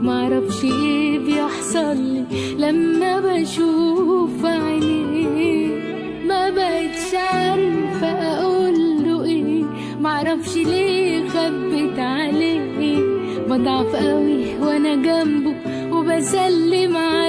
معرفش ايه بيحصل لي لما بشوف عينيه ما بقتش عارفة اقول له ايه معرفش ليه خبت عليه بضعف قوي وانا جنبه وبسلم عليه